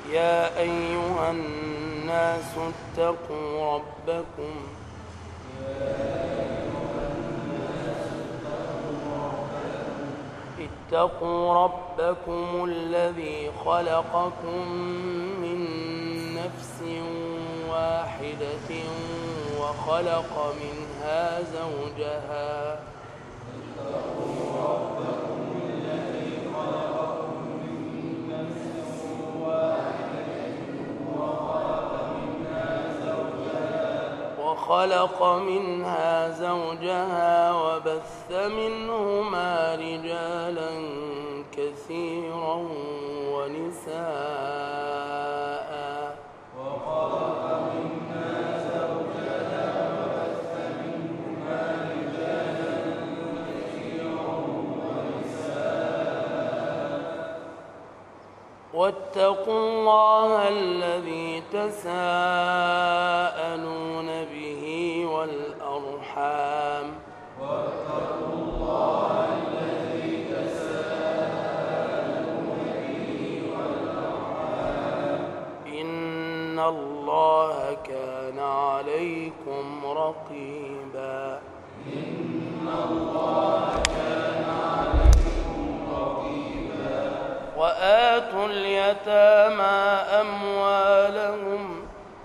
يا أيها الناس اتقوا ربكم اتقوا ربكم الذي خلقكم من نفس واحدة وخلق منها زوجها وخلق منها زوجها وبث منهما رجالا كثيرا ونساء واتقوا الله الذي تساءلون به والأرحام إن الله كان عليكم رقيبا وآتوا اليتامى أموالهم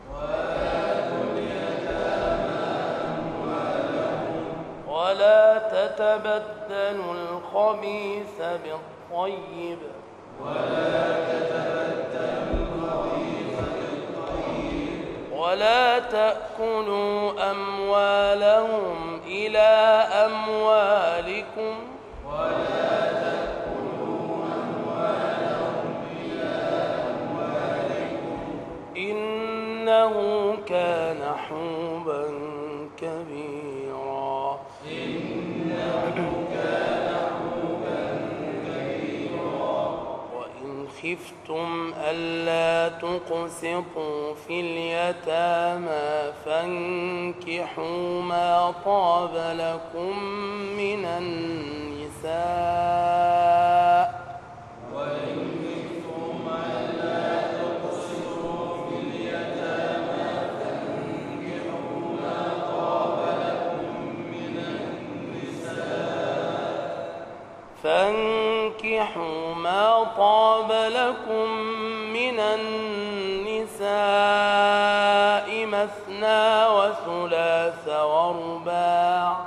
ولا تتبدلوا الخبيث بالطيب ولا تأكلوا أموالهم إلى أموالكم إنه كان حوبا كبيرا وإن خفتم ألا تقسطوا في اليتامى فانكحوا ما طاب لكم من النساء فانكحوا ما طاب لكم من النساء مثنى وثلاث ورباع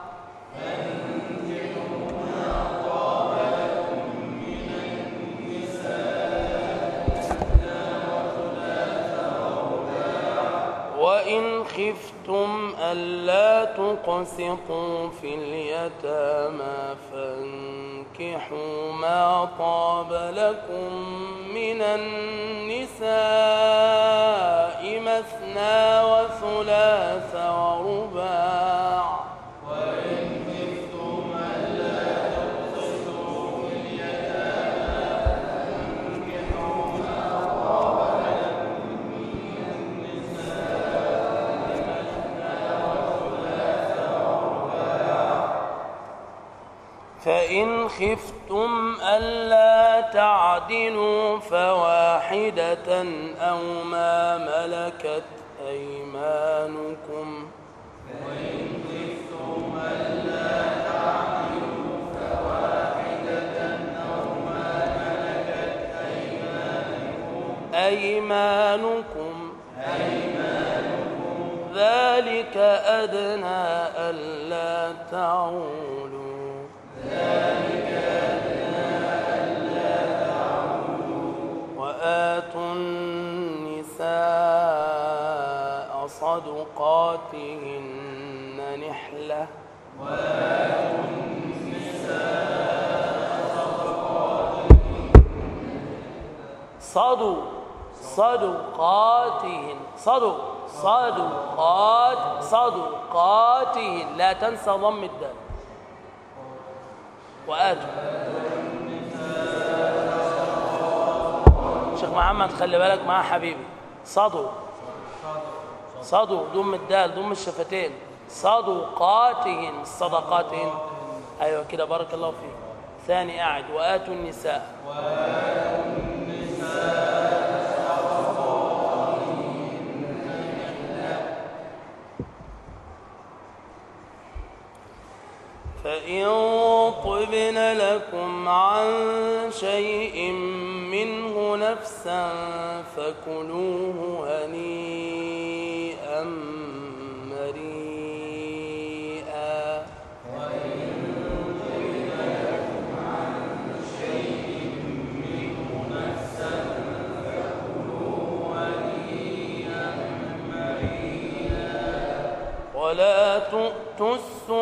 وإن خفتم ألا تقسطوا في اليتامى فانكحوا ما طاب لكم من النساء مثنى وثلاث ورباع فإن خفتم ألا تعدلوا فواحدة أو ما ملكت أيمانكم أيمانكم ذلك أدنى ألا تعولوا وآتوا النساء صدقاتهن نحلة صدوا صدقاتهن صدوا صدقات صدقاتهن لا تنسى ضم الدال وآتوا شيخ محمد خلي بالك معاه حبيبي صدوا صدوا ضم الدال ضم الشفتين صدقاتهن الصدقاتهن ايوه كده بارك الله فيك ثاني قاعد واتوا النساء فإن طبن لكم عن شيء منه نفسا فكلوه هنيئا مريئا ولا تؤتوا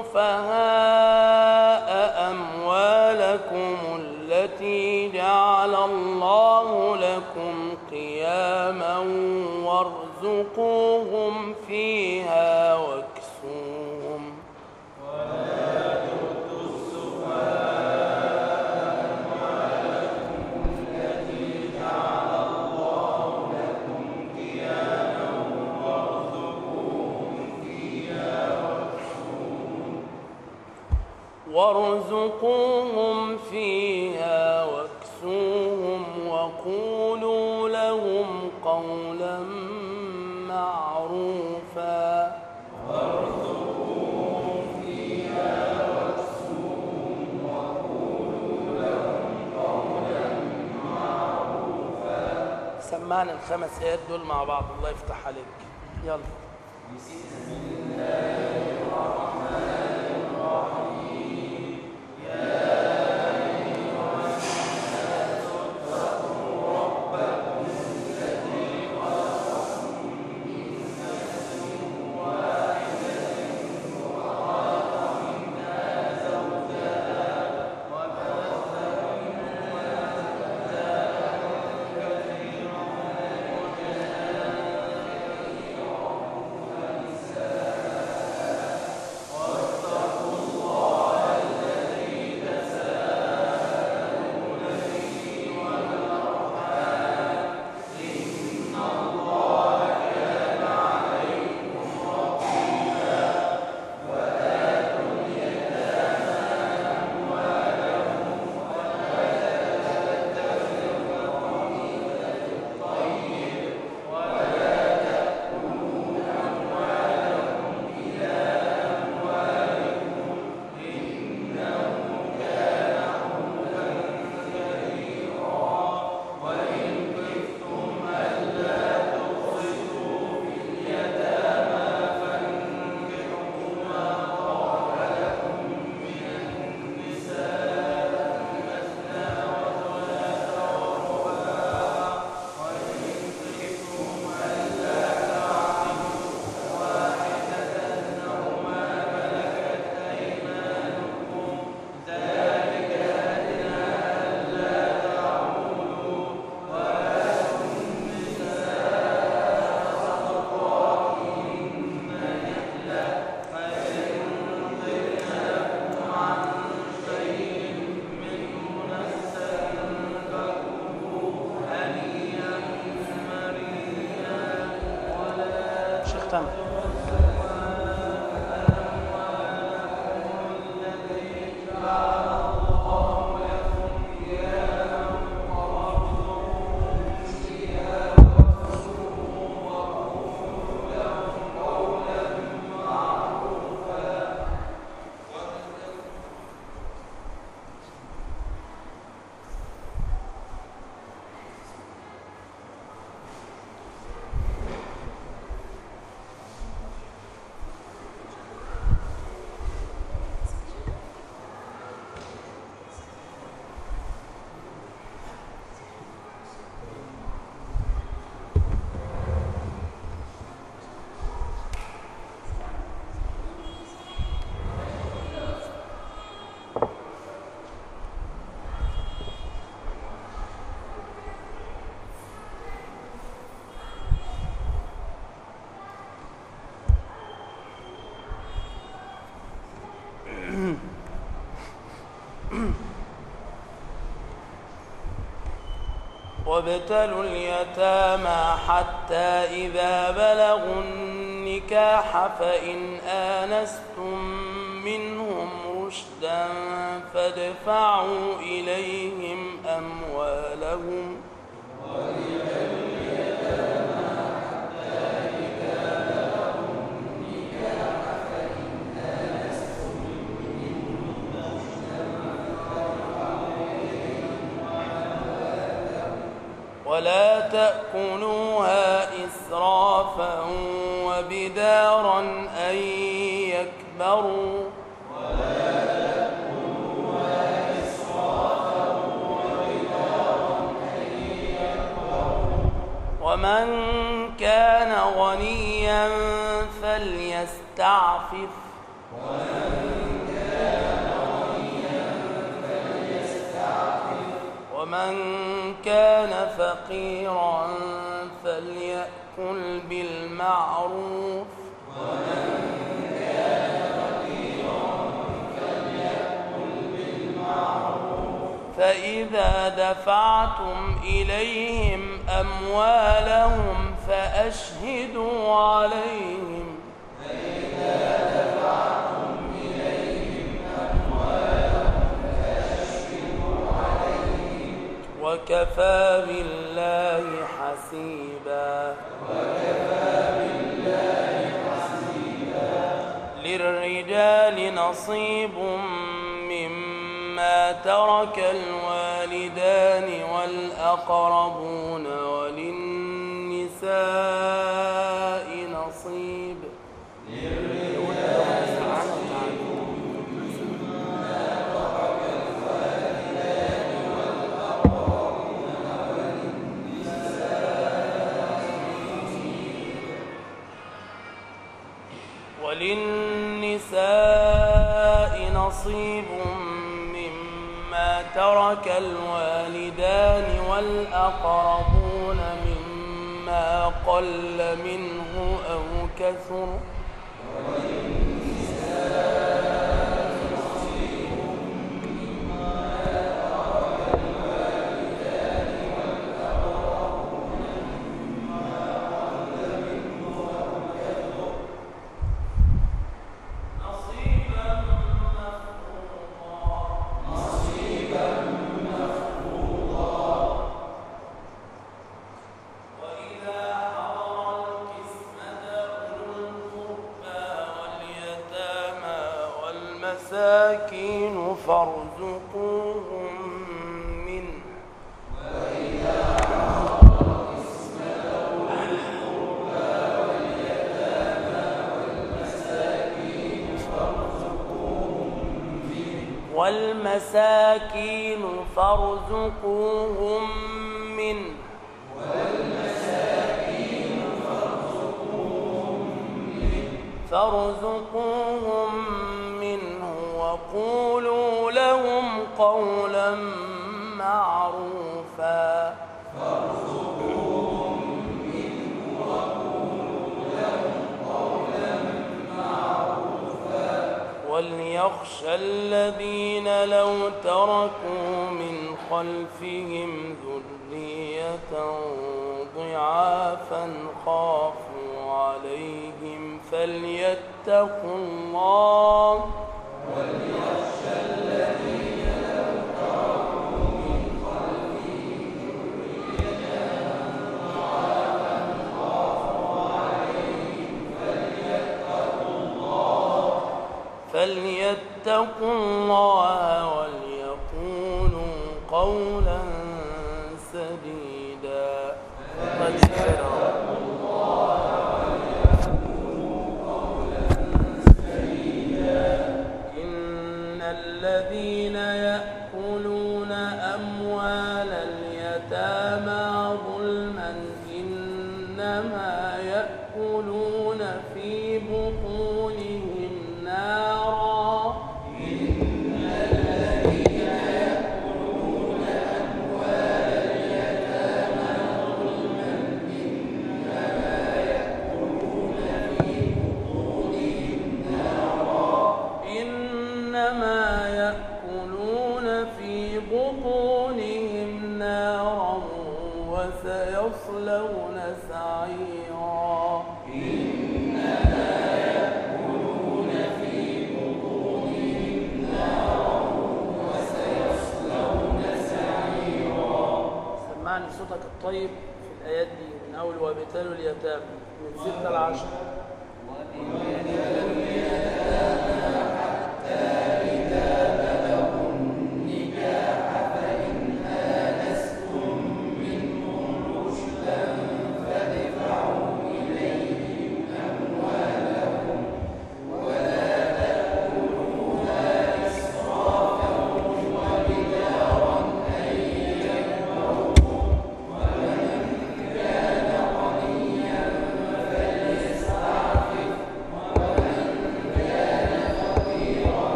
السفهاء أموالكم التي جعل الله لكم قياما وارزقوهم فيها واكسوهم وارزقوهم فيها واكسوهم وقولوا لهم قولا معروفا سمعنا الخمس ايات دول مع بعض الله يفتح عليك يلا شيخ تامر وابتلوا اليتامى حتى إذا بلغوا النكاح فإن آنستم منهم رشدا فادفعوا إليهم أموالهم ولا تأكلوها إسرافا وبدارا أن يكبروا ومن كان غنيا فليستعفف ومن كان فقيرا فليأكل بالمعروف فإذا دفعتم إليهم أموالهم فأشهدوا عليهم وكفى بالله حسيبا للرجال نصيب مما ترك الوالدان والأقربون وللنساء نصيب وللنساء نصيب مما ترك الوالدان والأقربون مما قل منه أو كثر وإذا حضر القسمة أولو القربى واليتامى والمساكين فارزقوهم منه والمساكين فارزقوهم منه فارزقوهم منه وقولوا لهم قولا معروفا وليخشى الذين لو تركوا من خلفهم ذرية ضعافا خافوا عليهم فليتقوا الله فليتقوا الله وليقولوا قولا سديدا إن الذين يأكلون أموال اليتامى ظلما إنما يأكلون في بطونهم نارا إنما يأكلون في بطونهم نارا وسيصلون سعيرا سمعني صوتك الطيب في الآيات دي من أول وابتلوا اليتامى من ستة لعشرة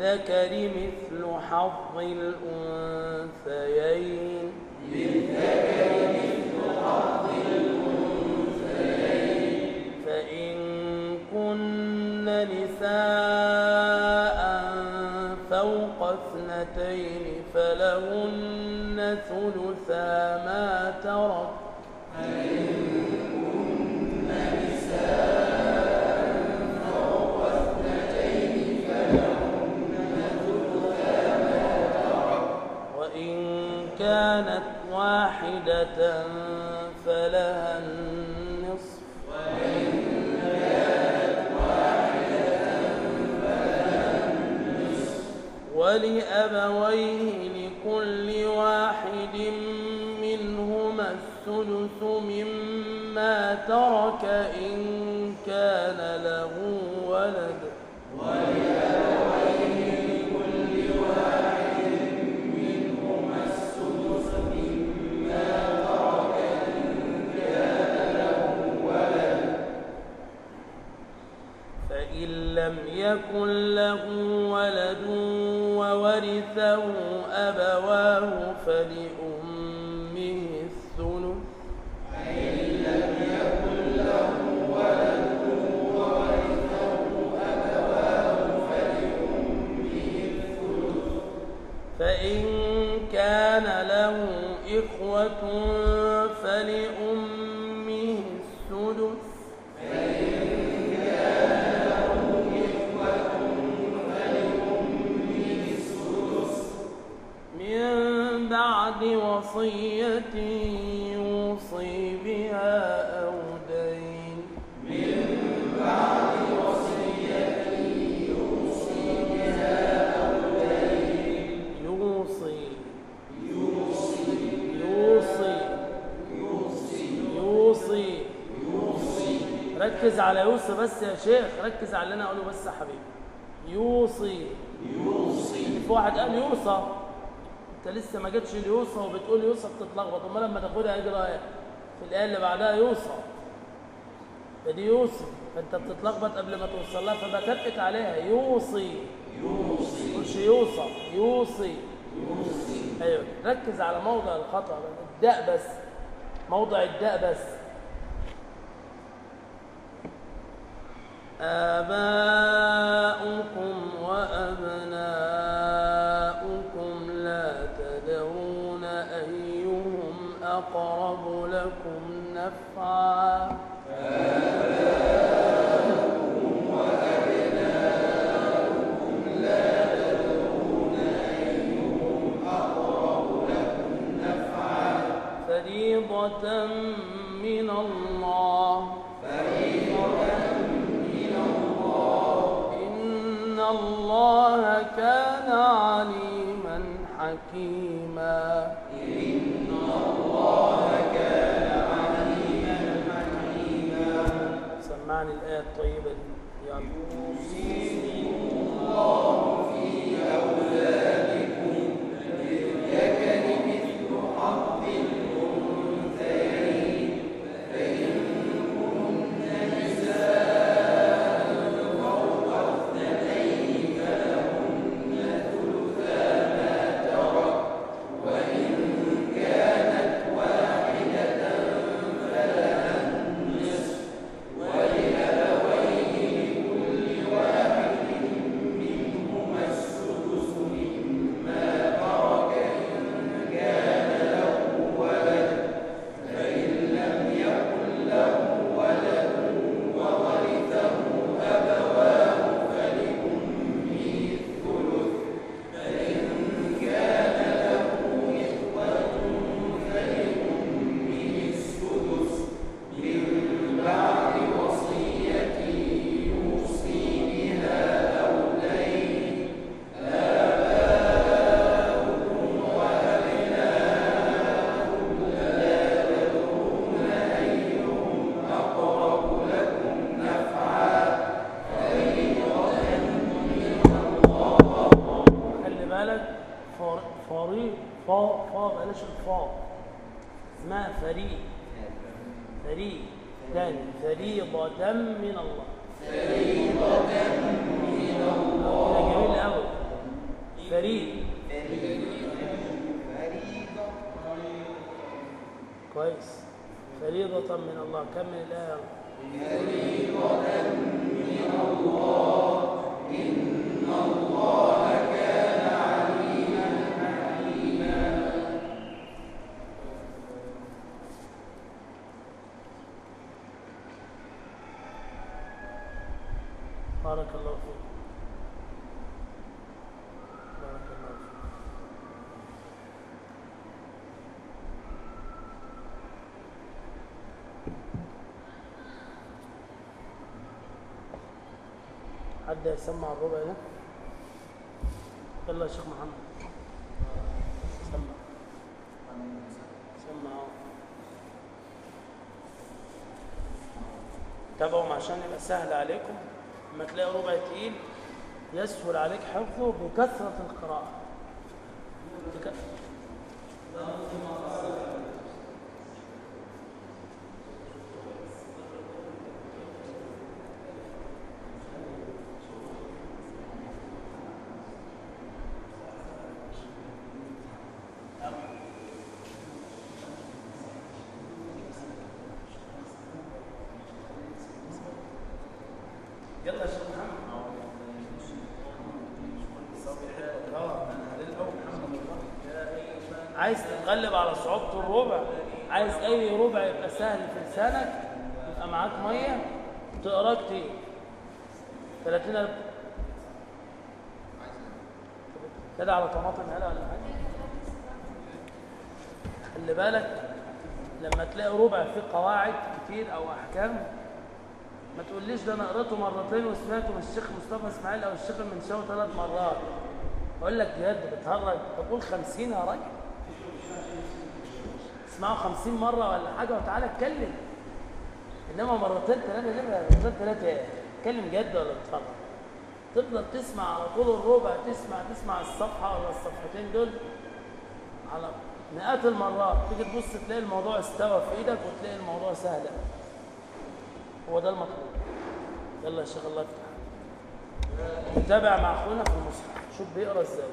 للذكر مثل حظ الأنثيين فإن كن نساء فوق اثنتين فلهن ثلثا ما ترك وإن كانت واحدة فلها النصف ولأبويه لكل واحد منهما السدس مما ترك إن كان له ولد فإن لم يكن له ولد وورثه أبواه فلأمه الثلث فإن كان له إخوة فلأمه السدس من بعد وصية يوصي بها أو دين يوصي يوصي يوصي ركز على يوصي بس يا شيخ ركز على اللي انا اقوله بس يا حبيبي يوصي يوصي في واحد قال يوصى انت لسه ما جتش اليوصى وبتقول يوصى بتتلخبط امال لما تاخدها هيجي رايح في الايه اللي بعدها يوصى فدي يوصي فانت بتتلخبط قبل ما توصل لها فبكتك عليها يوصي يوصي مش يوصى يوصي يوصي ايوه ركز على موضع الخطا الداء بس موضع الداء بس آباؤكم وأبناؤكم لا تدرون أيهم أقرب لكم نفعا فريضة من الله إن الله كان عليما حكيما سمعني الآية الطيبة دي يلا خلي بالك فر- فريق فا فا بلاش الفا اسمها فريق فريق تاني فريضة من الله فريضة من الله جميل قوي فريد كويس فريضة من الله كمل الآية بارك الله فيك بارك الله فيك حد يسمع الربع ده يلا يا شيخ محمد سمع سمع أهو. تابعوا عشان يبقى سهل عليكم لما تلاقي ربع تقيل يسهل عليك حفظه بكثرة القراءة بك... يلا يا شيخ محمد عايز تتغلب على صعوبة الربع عايز أي ربع يبقى سهل في لسانك يبقى معاك مية تقرا كتير 30 ألف كده على طماطم هلا ولا حاجة خلي بالك لما تلاقي ربع فيه قواعد كتير أو أحكام ما تقوليش ده انا قريته مرتين وسمعته من الشيخ مصطفى اسماعيل او الشيخ المنشاوي ثلاث مرات اقول لك جد بتهرج تقول خمسين يا راجل اسمعه خمسين مرة ولا حاجة وتعالى اتكلم انما مرتين ثلاثة ليه مرتين ثلاثة ايه اتكلم جد ولا بتهرج تفضل تسمع على طول الربع تسمع تسمع الصفحة ولا الصفحتين دول على مئات المرات تيجي تبص تلاقي الموضوع استوى في ايدك وتلاقي الموضوع سهل هو ده المطلوب يلا يا شيخ الله يفتح نتابع مع اخونا في المصحف شوف بيقرا ازاي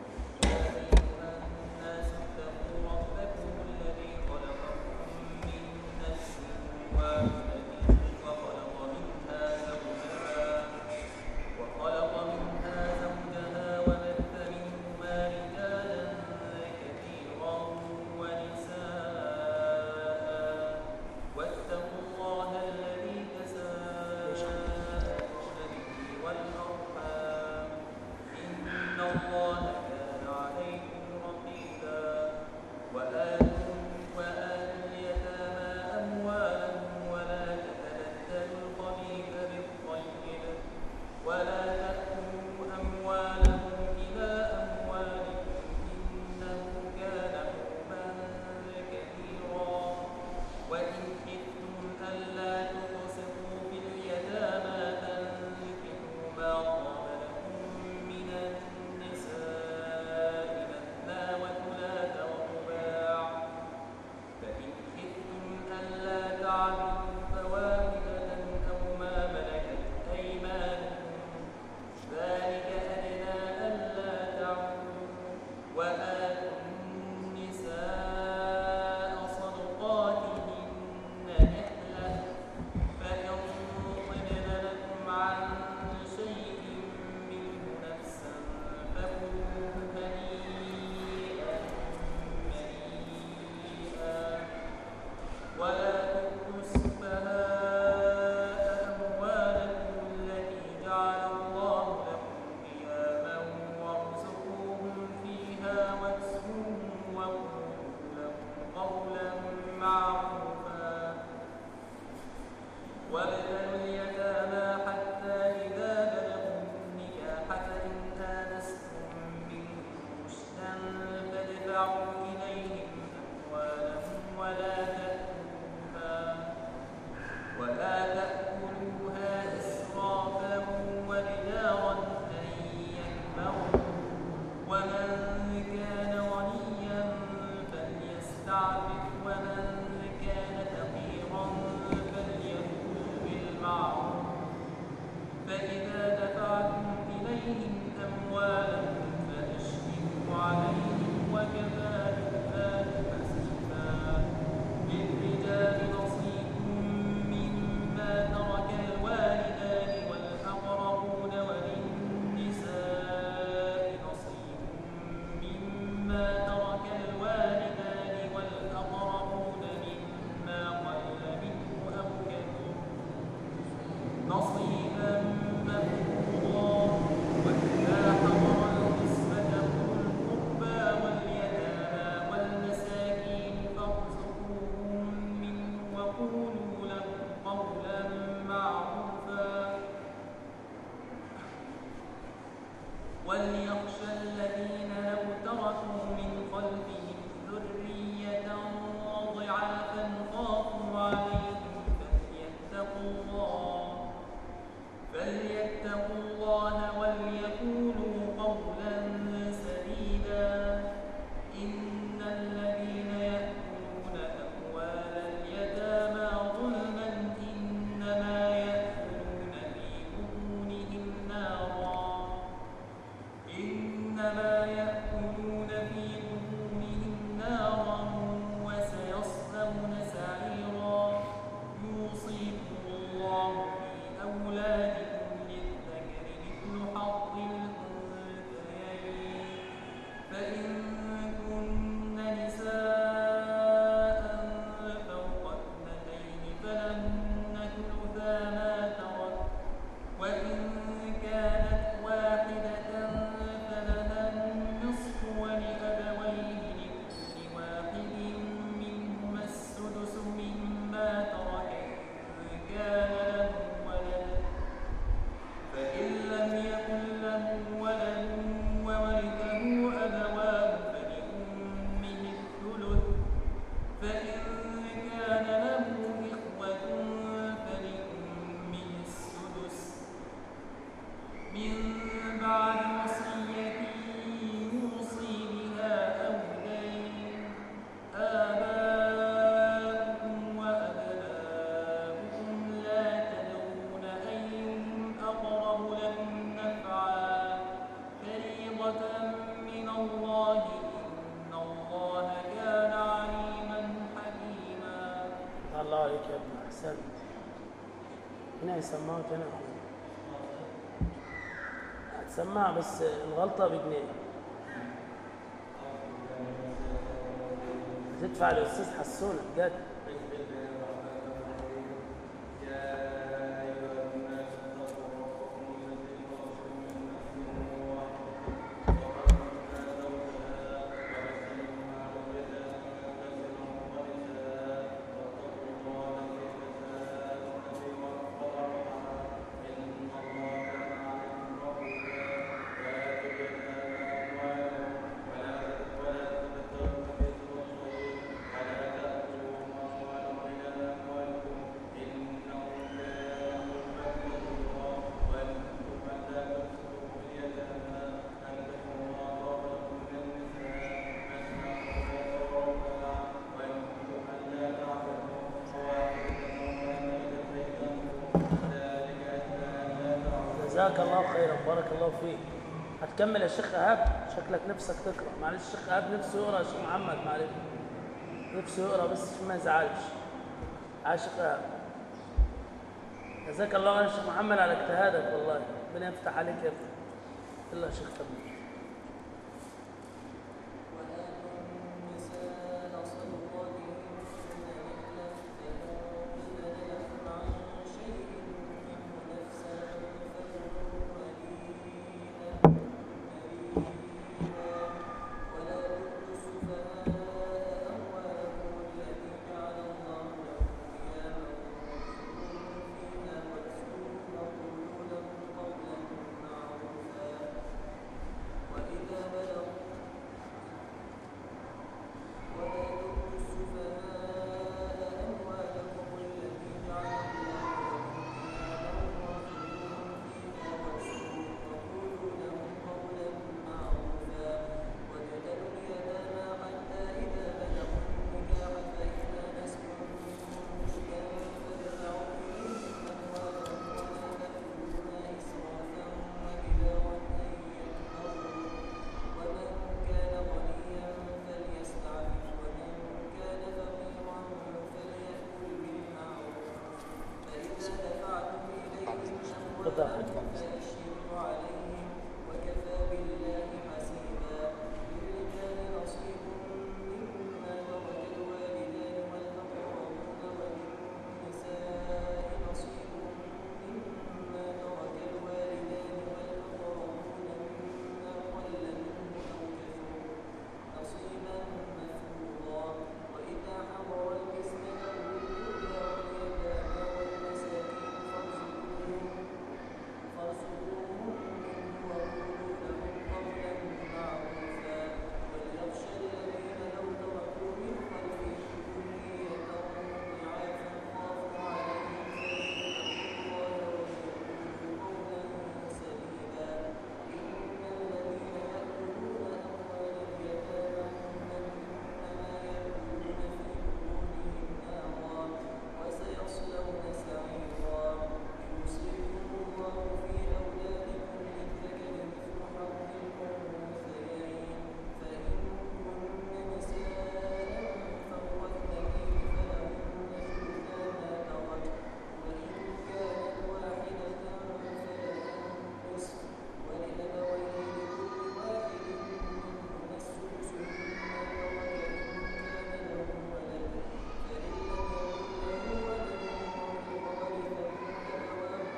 الناس اتقوا ربكم الذي خلقكم من نفس واحدة وخلق منها زوجها وخلق منها زوجها وبث منهما رجالا كثيرا ونساء واتقوا الله الذي تساءلون به والأرحام إن الله من بعد وصية يوصي بها أو دين آباؤكم وأبناؤكم لا تدرون أيهم أقرب لكم نفعا فريضة من الله إن الله كان عليما حكيما الله عليك يا ابن احسنت هنا يسمعوا هنا هتسمع بس الغلطه بجنيه هتدفع للاستاذ حسونه بجد جزاك الله خيرا بارك الله فيك هتكمل يا شيخ ايهاب شكلك نفسك تقرا معلش الشيخ ايهاب نفسه يقرا يا شيخ محمد معلش نفسه يقرا بس عشان ما يزعلش عايش شيخ ايهاب جزاك الله خير يا شيخ محمد على اجتهادك والله ربنا يفتح عليك يا ابني يلا يا شيخ كمل وآتوا النساء صدقاتهن نحلة لهم بدلا عن شيء منه نفسا فكلوا هنيئا مريئا ولا تؤتوا السفهاء أموالكم التي جعل الله لكم قياما فيها واكسوهم وقولوا لهم قولا معروفا وإذا بلغوا ولا تؤتوا السفهاء أموالكم التي جعل الله لكم قياما وارزقوهم فيها واكسوهم وقولوا لهم قولا معروفا وابتلوا اليتامى حتى إذا بلغوا النكاح فإن آنستم منهم رشدا فادفعوا إليهم أموالهم ولا تأكلوها إسرافا وبدارا أن يكبروا ومن كان غنيا فليستعفف ومن كان فقيرا فليأكل بالمعروف فإذا دفعتم إليهم أموالهم فأشهدوا عليهم وكفى بالله حسيبا للرجال نصيب مما ترك الوالدان والأقربون وللنساء نصيب مما ترك الوالدان والأقربون مما قل منه أو كثر نصيبا مفروضا وإذا حضر القسمة أولو القربى واليتامى والمساكين فارزقوهم فارزقوهم منه وقولوا لهم قولا معروفا وليخشى الذين لو تركوا من خلفهم ذرية ضعافا خافوا عليهم فليتقوا الله ويقولوا قولا سديدا إن الذين يأكلون أموال اليتامى ظلما إنما يأكلون في بطونهم نارا وسيصلون سعيرا يوصيكم الله في أولادكم للذكر مثل حظ الأنثيين فإن كن نساء فوق اثنتين فلهن ثلثا ما ترك وإن كانت واحدة فلها النصف ولأبويه لكل واحد منهما السدس مما ترك إن كان له ولد فإن لم يكن له ولد وللرجل فإن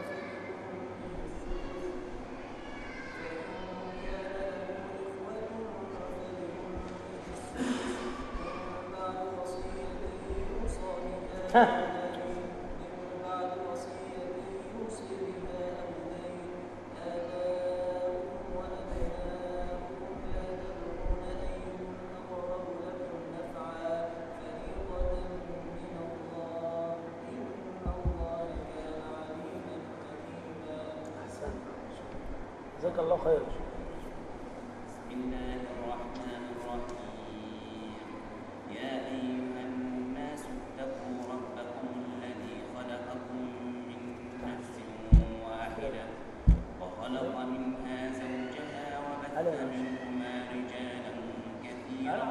أبواه فلأمه السدس فإن كان له إخوة فلأمه السدس من بعد وصية يوصى بها من بعد وصية يوصي بها أو دين آباؤكم وأبناؤكم لا تدرون أيهم أقرب لكم نفعا فريضة من الله إن الله كان عليما حكيما احسنت جزاك الله خير بسم الله الرحمن الرحيم يا أيها الناس اتقوا ربكم الذي خلقكم من نفس واحدة وخلق منها زوجها وبث منهما رجالا كثيرا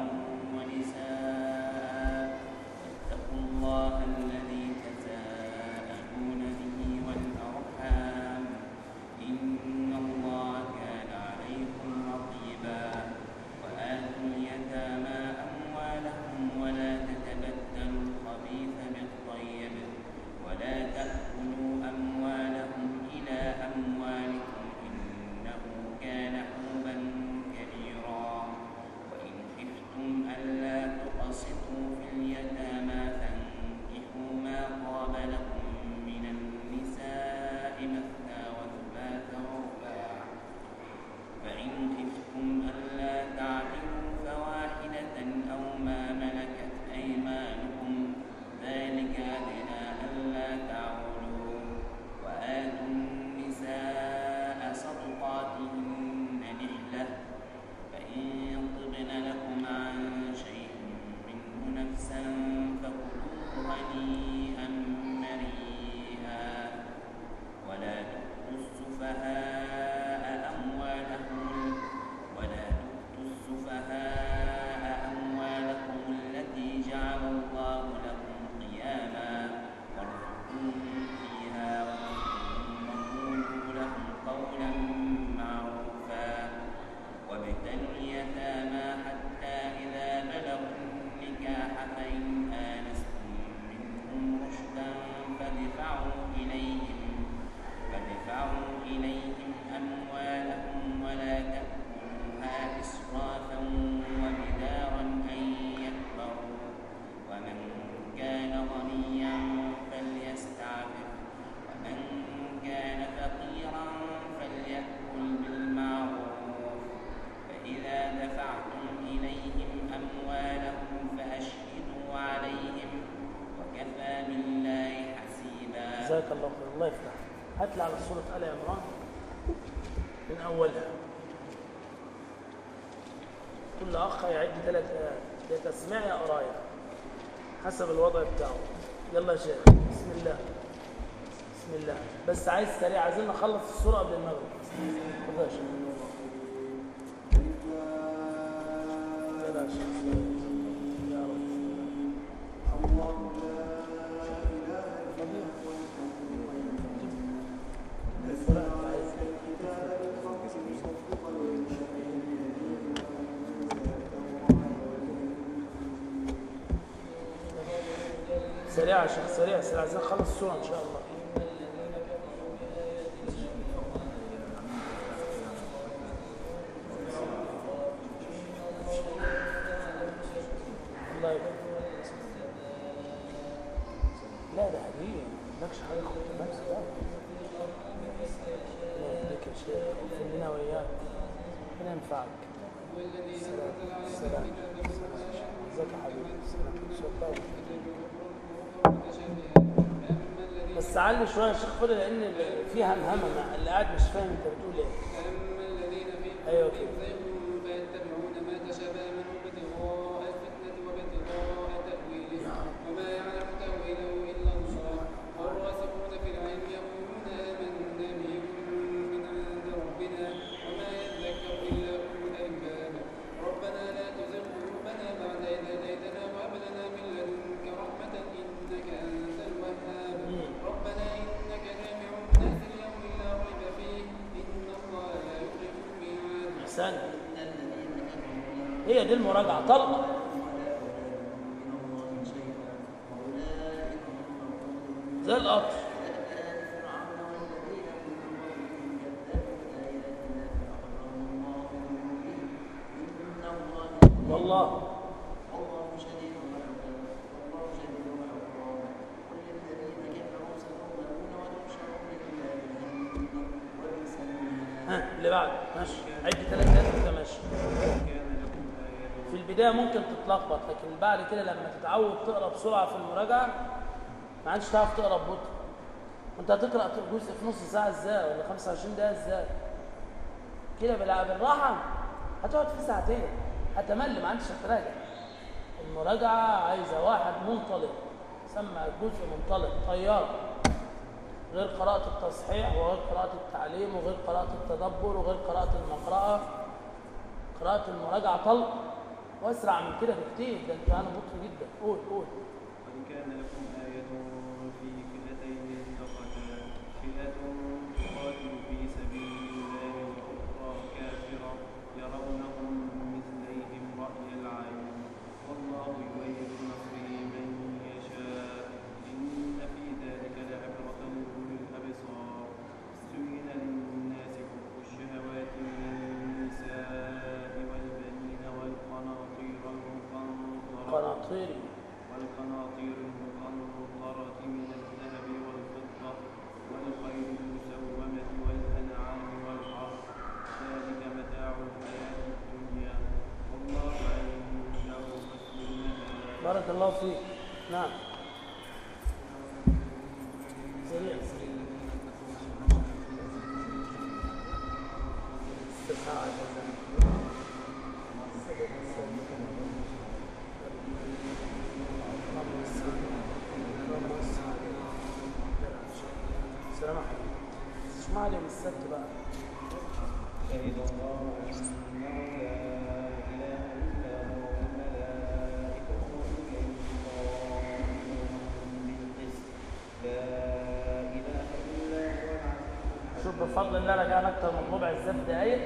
ونساء واتقوا الله الذي تساءلون به والأرحام إن الله كان عليكم رقيبا وآتوا اليتامى أموالهم ولا تتبدلوا الخبيث بالطيب ولا تأكلوا أموالهم إلى أموالكم إنه كان حوبا كبيرا وإن خفتم ألا تقسطوا في اليتامى فانكحوا ما طاب لكم من النساء مثنى وثلاث ورباع فإن خفتم ألا تعدلوا فواحدة أو ما ملكت أيمانكم ذلك أدنى ألا تعولوا وآتوا النساء صدقاتهن نحلة فإن طبن لكم عن شيء منه نفسا فكلوه هنيئا مريئا ولا تؤتوا السفهاء أموالكم ولا تؤتوا السفهاء أموالكم التي جعل الله لكم قياما وارزقوهم فيها وقولوا لهم قولا معروفا وابتلوا اليتامى حتى إذا بلغوا النكاح فإن آنستم منهم رشدا فادفعوا إليهم فادفعوا إليهم أموالهم ولا تأكلوها إسرافا وبدارا أن يكبروا ومن كان غنيا فليستعفف ومن كان فقيرا فليأكل بالمعروف فإذا دفعتم إليهم أموالهم فأشهدوا عليهم وكفى بالله حسيبا جزاك الله خير الله يفتح هات لي على سورة آل عمران من أولها كل أخ يعد ثلاث آيات يا تسمع يا قراية حسب الوضع بتاعه يلا يا شيخ بسم الله بسم الله بس عايز سريع عايزين نخلص السورة قبل المغرب خذها يا شيخ يلا يا شيخ يا رب سريع يا شيخ سريع سريع عايزين نخلص السورة إن شاء الله الله يبارك لا ده حبيبي مالكش حاجة خد نفسك بقى الله يهديك يا شيخ وفي لنا وإياك ربنا ينفعك سلام سلام ازيك يا حبيبي سلام شكرا بس علي شويه يا شيخ فضل لان فيها مهمه اللي قاعد مش فاهم انت بتقول ايه فأما الذين في ايوه قلوبهم كده زيغ فيتبعون ما تشابه منه ابتغاء الفتنة وابتغاء تأويله وما يعلم تأويله إلا الله والراسخون في العلم يقولون آمنا به كل من عند ربنا وما يذكر إلا أولو الألباب ربنا لا تزغ قلوبنا بعد إذ هديتنا وهب لنا من لدنك رحمة إنك أنت الوهاب ربنا إنك جامع الناس ليوم لا ريب فيه إن الله لا يخلف الميعاد احسن هي دي المراجعه طلقه زي القطر والله ها اللي بعد ماشي عد ثلاث آيات كده ماشي في البداية ممكن تتلخبط لكن بعد كده لما تتعود تقرا بسرعة في المراجعة ما عادش تعرف تقرا ببطء انت هتقرا جزء في نص ساعة ازاي ولا 25 دقيقة ازاي كده بلا- بالراحه هتقعد في ساعتين هتمل ما عندش تراجع المراجعه عايزه واحد منطلق سمى جزء منطلق طيار غير قراءة التصحيح وغير قراءة التعليم وغير قراءة التدبر وغير قراءة المقرأة قراءة المراجعة طلق واسرع من كده بكتير ده انت انا بطيء جدا قول قول وإن كان لكم آية في فئتين التقتا فئة تقاتل في سبيل الله وأخرى كافرة يرونهم مثليهم رأي العين والله يؤيد بنصره من يشاء إن في ذلك لعبرة لأولي الأبصار زين للناس حب الشهوات من النساء والبنين والقناطير المقنطرة قناطيري والقناطير المقنطرة من الذهب والفضة والخيل المسومة والأنعام والحرث ذلك متاع الحياة الدنيا والله عنده حسن المآب بارك الله فيك نعم سريع السلام عليكم اسمع لي من السبت بقى شهد الله أنه لا إله إلا هو والملائكة وأولي القائمون بالقسط لا إله إلا هو العزيز شوف بفضل الله رجعنا اكتر من ربع الزبد دقايق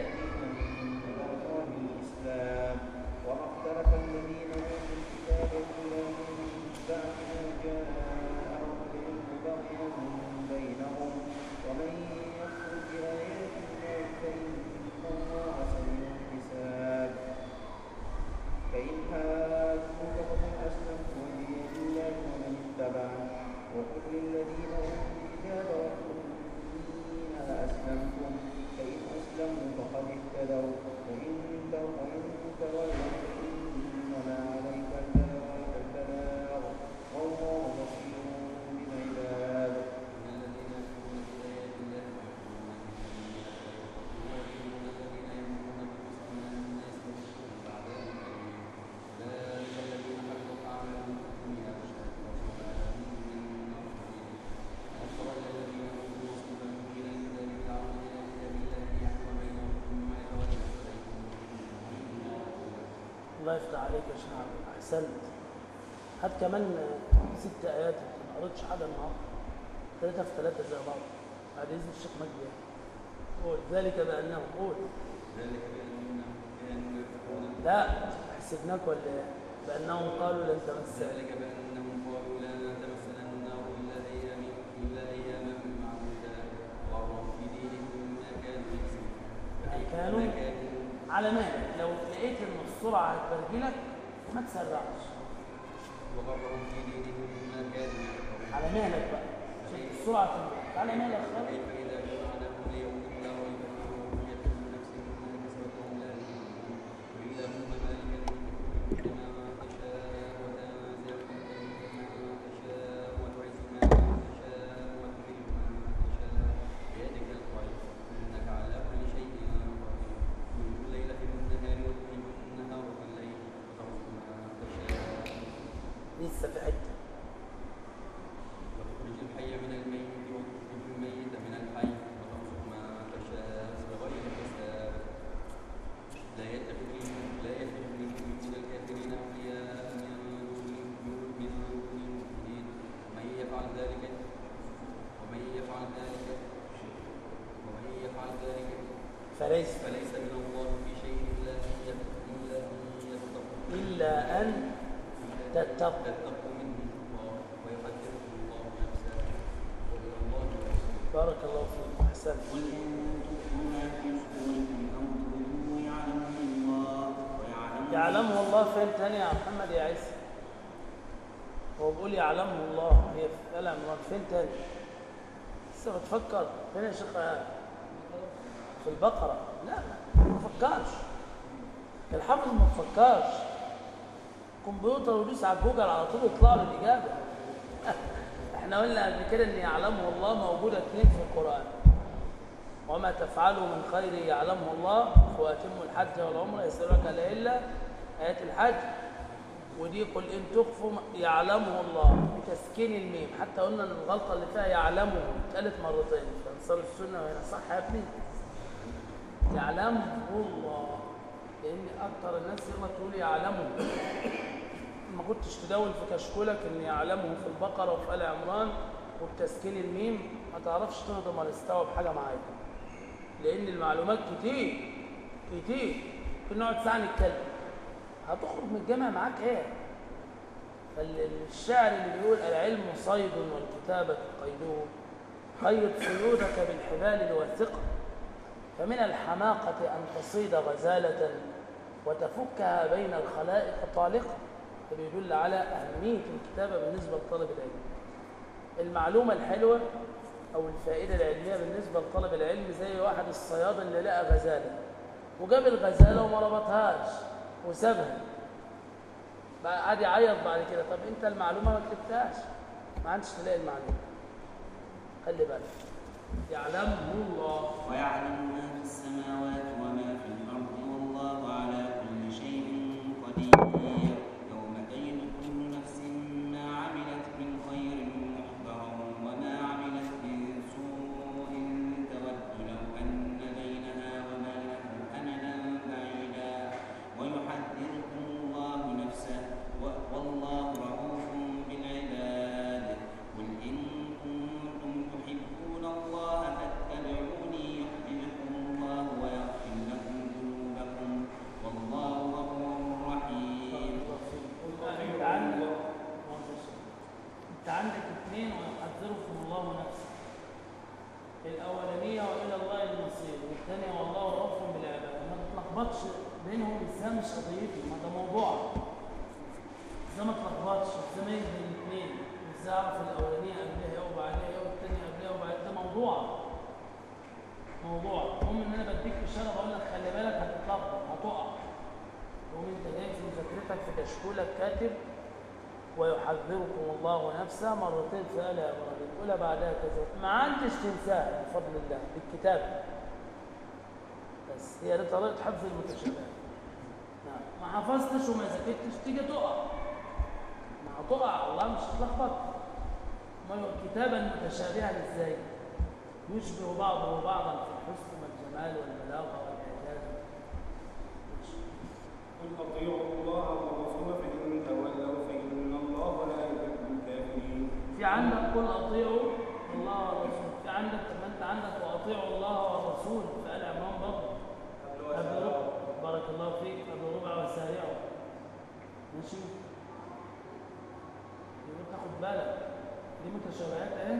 الإسلام وما اختلف الذين أوتوا الكتاب إلا من بعد ما جاءهم العلم بغيا بينهم ومن يكفر بآيات الله فإن الله سريع الحساب فإن هاجوك فقل أسلمت وجهي لله ومن اتبعني وقل للذين أوتوا الكتاب والأمين أأسلمتم فإن أسلموا فقد اهتدوا وإن وإن تولوا فإنما عليك البلاغ البلاغ والله بصير بالعباد الله يفتح عليك يا شيخ عبد احسنت هات كمان ست ايات انت ما قريتش حاجه النهارده ثلاثه في ثلاثه زي بعض بعد اذن الشيخ مجدي قول ذلك بانهم قول لا حسبناك ولا ايه بانهم قالوا لن تمسنا ذلك بأنهم قالوا لا تمسنا النار إلا أياما إلا أياما معدودة وغرهم في دينهم ما كانوا يكسبون كانوا ما كانوا على مالك لو لقيت ان السرعه هتبرجلك ما تسرعش وغرهم في دينهم ما كانوا يكسبون على مالك بقى شوف السرعه تبرجلك على مالك خالص كيف إذا جمعناهم ليوم لا ريب فيه ووفيت كل نفس ما كسبت وهم لا يظلمون قيل اللهم مالك الملك تؤتي ما تشاء وتنزع مما تشاء وتعز ما تشاء وتذل من تشاء بيدك الخير إنك على كل شيء قدير تولج الليل في النهار وتولج النهار في الليل وترزق ما تشاء لسه في حته وتخرج الحي من الميت وتخرج الميت من الحي وترزق ما تشاء بغير حساب لا يتخذ لا يتخذ المؤمنون الكافرين اولياء من دون من دون المؤمنين ومن يفعل ذلك ومن يفعل ذلك ومن يفعل ذلك فليس فليس من الله في شيء الا ان يتقوا الا ان يتقوا الا ان تتقوا تتقوا منه الله ويحذركم الله نفسه والى الله المصير بارك الله فيك احسنت قل إن تخفوا ما في صدوركم أو تبدوه يعلمه الله ويعلم يعلمه الله فين تاني يا محمد يا عيسى هو بيقول يعلمه الله هي في آل عمران فين تاني لسه بتفكر فين يا شيخ في البقرة لا ما تفكرش الحافظ ما تفكرش كمبيوتر ودوس على جوجل على طول يطلع له الإجابة احنا قلنا قبل كده ان يعلمه الله موجودة اتنين في القرآن وما تفعلوا من خير يعلمه الله واتموا الحج والعمره يسألك لا الا ايات الحج ودي قل ان تخفوا ما- يعلمه الله بتسكين الميم حتى قلنا ان الغلطه اللي فيها يعلمه اتقالت مرتين في انصار السنه وهنا صح يا ابني يعلمه الله لان اكتر الناس يغلط تقول يعلمه ما كنتش تدون في كشكولك ان يعلمه في البقره وفي ال عمران وبتسكين الميم ما تعرفش تهضم ولا تستوعب حاجه معايا لان المعلومات كتير كتير ممكن نقعد ساعه نتكلم هتخرج من الجامع معاك ايه فالشاعر اللي بيقول العلم صيد والكتابه قيده قيد صيودك بالحبال الواثقه فمن الحماقه ان تصيد غزاله وتفكها بين الخلائق طالقه ده بيدل على اهميه الكتابه بالنسبه لطالب العلم المعلومه الحلوه او الفائده العلميه بالنسبه لطالب العلم زي واحد الصياد اللي لقى غزاله وجاب الغزاله وما ربطهاش وسابها بقى قعد يعيط بعد كده طب انت المعلومه ما كتبتهاش ما عادش تلاقي المعلومه خلي بالك يعلمه الله ويعلم ما في السماوات وما في الأرض والله على كل شيء قدير يوم تجد كل نفس ما عملت من خير محضرا وما عملت من سوء تود لو أن بينها وبينه أمدا بعيدا ويحذركم الله نفسه و- والله رؤوف بالعباد قل إن كنتم تحبون الله فاتبعوني يحببكم الله ويغفر لكم ذنوبكم والله غفور رحيم انت عندك انت عندك اثنين ويحذركم الله نفسه الاولانيه والى الله المصير والثانيه والله رؤوف بالعباد ما تتلخبطش بينهم ازاي مش قضيتي ما ده موضوع ازاي ما تتلخبطش ازاي ميز بين الاثنين ازاي اعرف الاولانيه قبلها ايه وبعدها ايه والثانيه قبلها وبعدها ده موضوع موضوع المهم ان انا بديك اشاره بقول لك خلي بالك هتتلخبط هتقع تقوم انت جاي في مذاكرتك في كشكولك كاتب ويحذركم الله نفسه مرتين في آل عمران الأولى بعدها كذا ما عندش تنساها بفضل الله بالكتاب بس هي دي طريقة حفظ المتشابهات نعم ما حفظتش وما ذاكرتش تيجي تقع ما هتقع الله مش هتلخبط ما هو كتابا متشابها ازاي يشبه بعضه بعضا في الحسن والجمال والبلاغه والاعجاز قل اطيعوا الله والرسول فان تولوا فان الله لا يحب الكافرين في عندك قل اطيعوا الله والرسول في عندك ما انت عندك واطيعوا الله والرسول في ال عمران برضه قبل ربع بارك الله فيك قبل ربع وسارعوا ماشي يبقى تاخد بالك دي متشابهات اهي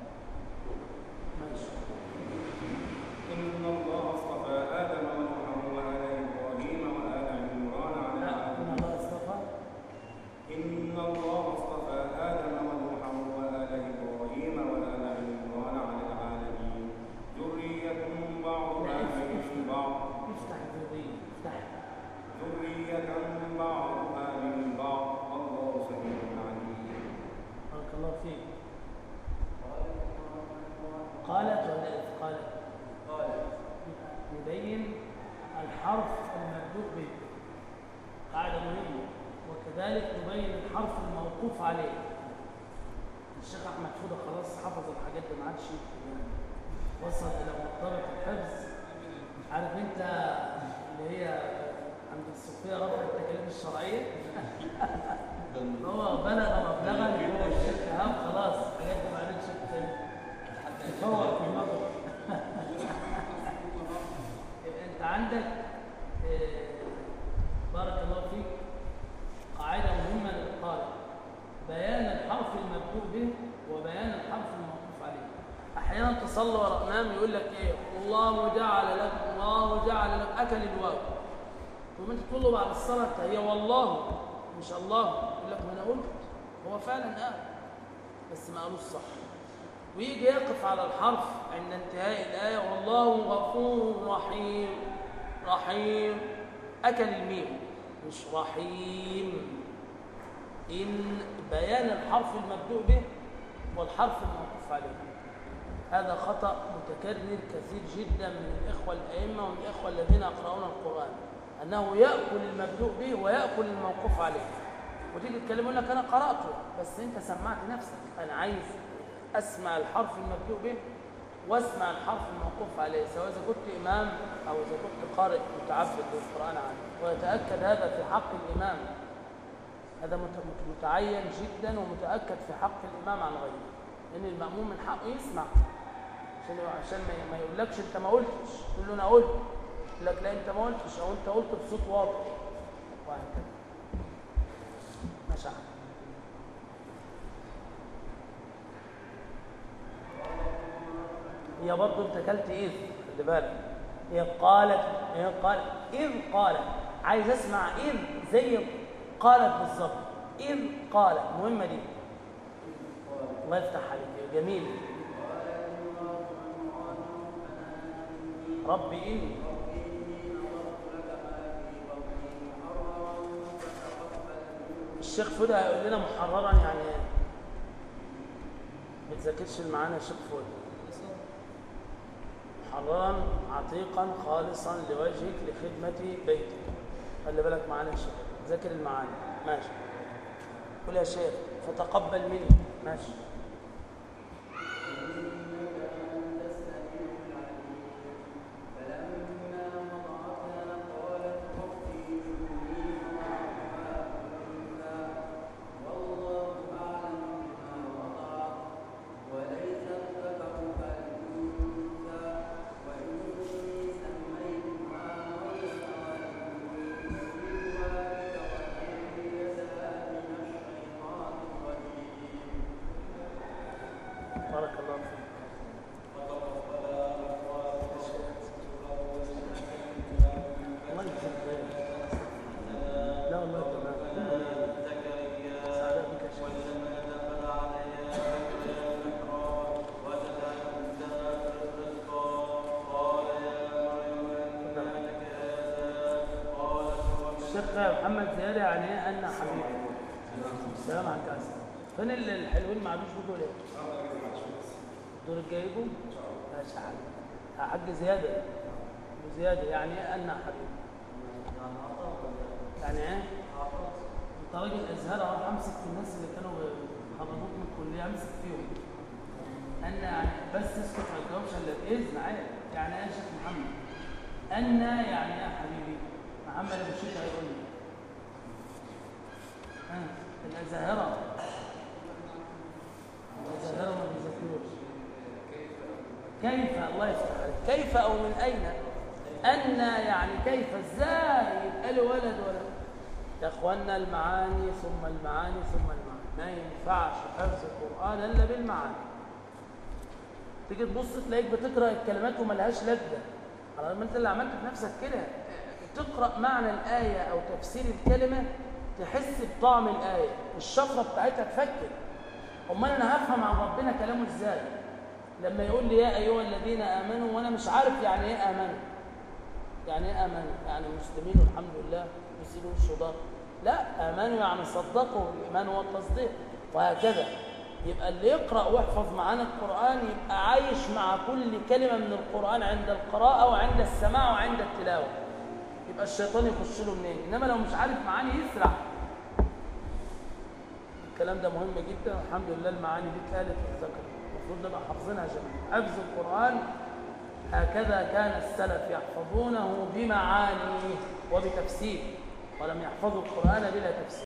ماشي ان الله اصطفى ادم ونوحا وال ابراهيم وال عمران على لا ان العالمين الله اصطفى ان الله اصطفى ادم ونوحا وال ابراهيم وال عمران على العالمين ذريه بعضها من بعض افتح الذريه افتح ذريه بعضها من بعض والله سميع عليم بارك الله فيك قالت ولا إذ قالت يبين الحرف المبدوء به قاعدة مهمة وكذلك تبين الحرف الموقوف عليه الشيخ أحمد فودة خلاص حفظ الحاجات دي ما عادش يكتب يعني. وصل إلى مرتبة الحفظ عارف أنت اللي هي عند الصوفية رفع التكاليف الشرعية هو بلغ مبلغا هو الشيخ إيهاب خلاص حاجات دي ما عادش تفوق في المغرب يبقى انت عندك آه، بارك الله فيك قاعده مهمه للطالب بيان الحرف المبدوء به وبيان الحرف الموقوف عليه احيانا تصلي وراء امام يقول لك ايه الله جعل لك الله جعل لك اكل الواو ثم انت تقول له بعد الصلاه هي والله مش الله يقول لك ما انا قلت هو فعلا قال بس ما قالوش صح ويجي يقف على الحرف عند انتهاء الآية والله غفور رحيم رحيم أكل الميم مش رحيم إن بيان الحرف المبدوء به والحرف الموقوف عليه هذا خطأ متكرر كثير جدا من الإخوة الأئمة ومن الإخوة الذين يقرؤون القرآن أنه يأكل المبدوء به ويأكل الموقوف عليه وتيجي تتكلم يقول لك أنا قرأته بس أنت سمعت نفسك أنا عايز أسمع الحرف المبدوء به واسمع الحرف الموقوف عليه سواء إذا كنت إمام أو إذا كنت قارئ متعبد للقرآن عنه ويتأكد هذا في حق الإمام هذا مت- مت- متعين جدا ومتأكد في حق الإمام عن غيره لأن المأموم من حقه يسمع عشان عشان ما- ما يقولكش أنت ما قلتش تقول له أنا قلت يقول لك لا أنت ما قلتش أو أنت قلت بصوت واضح وهكذا ماشي يا أحمد. هي برضه انت اكلت اذ خلي بالك هي قالت هي قال اذ قالت عايز اسمع اذ زي قالت بالظبط اذ قالت مهمه دي الله يفتح عليك جميل ربي اني الشيخ فودة هيقول لنا محررا يعني ايه ما تذاكرش معانا الشيخ فودة محررا عتيقا خالصا لوجهك لخدمة بيتك خلي بالك معانا يا شيخ ذاكر المعاني ماشي قول يا شيخ فتقبل مني ماشي بارك الله فيك الله يجزيك خير لا والله تمام سعداء بك يا شيخ الشيخ محمد زياد يعني ايه انا حبيبي السلام عليكم يا أستاذ. فين ال- الحلوين ما عادوش بيقولوا ايه دول الجايبهم ماشي يا حاج يا حاج زياده أبو زياده يعني ايه انا حبيبي يعني ايه انت راجل ازهر اروح امسك في الناس اللي كانوا خرجوك من الكليه امسك فيهم ان يعني بس اسكت ما تجاوبش الا باذن عادي يعني ايه يا شيخ محمد ان يعني ايه يا حبيبي محمد ابو شيخ هيقول لي ها الازاهره الازاهره ما بيذاكروش كيف الله يفتح عليك كيف او من اين ان يعني كيف ازاي يبقى له ولد ولا يا اخوانا المعاني ثم المعاني ثم المعاني ما ينفعش حفظ القران الا بالمعاني تيجي تبص تلاقيك بتقرا الكلمات وملهاش لذه على ما انت اللي عملت في نفسك كده تقرا معنى الايه او تفسير الكلمه تحس بطعم الايه الشفره بتاعتها تفكر امال انا هفهم عن ربنا كلامه ازاي لما يقول لي يا ايها الذين امنوا وانا مش عارف يعني ايه امنوا يعني ايه امنوا يعني مسلمين والحمد لله يسيبوا الشضار لا امنوا يعني صدقوا الايمان هو التصديق وهكذا يبقى اللي يقرا ويحفظ معانا القران يبقى عايش مع كل كلمه من القران عند القراءه وعند السماع وعند التلاوه يبقى الشيطان يخش له منين انما لو مش عارف معاني يسرع الكلام ده مهم جدا والحمد لله المعاني دي اتقالت واتذكرت المفروض نبقى حافظينها جميعا حفظ القران هكذا كان السلف يحفظونه بمعانيه وبتفسير ولم يحفظوا القران بلا تفسير